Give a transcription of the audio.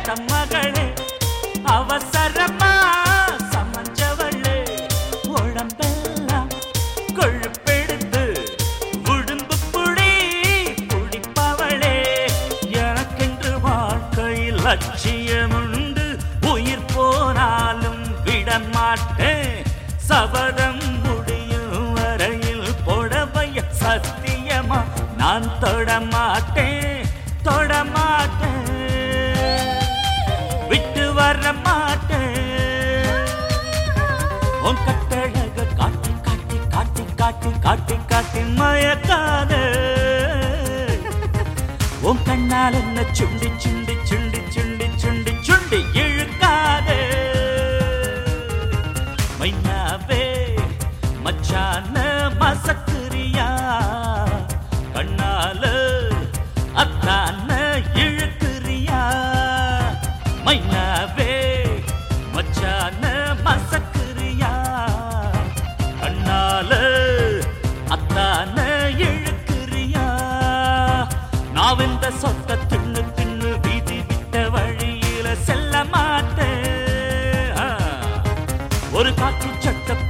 அத்த மகளே அவசரமா சமஞ்சவளே உடம்பெல்லாம் கொழுப்பெடுத்து உடும்பு புடி குடிப்பவளே எனக்கென்று வாழ்க்கையில் லட்சியமுண்டு உயிர் போனாலும் விட மாட்டேன் சபதம் முடியும் வரையில் புடவைய சத்தியமா நான் தொட மாட்டேன் தொட மாட்டேன் விட்டு வர மாட்டேன் உன் கட்டழக காட்டி காட்டி காட்டி காட்டி காட்டி காட்டி மயக்காத உன் கண்ணால் என்ன சுண்டி சுண்டி சுண்டி சுண்டி சுண்டி சுண்டி இழுக்காத மைனாவே மச்சான மசக்குரியா கண்ணால அத்தான இழுக்குறியா மைனாவே மச்சான மசக்குரியா கண்ணால அத்தான இழுக்குறியா நான் இந்த சொத்த தின்னு தின்னு வீதி விட்ட வழியில செல்ல மாட்டேன் ஆ. ஒரு காற்று சட்ட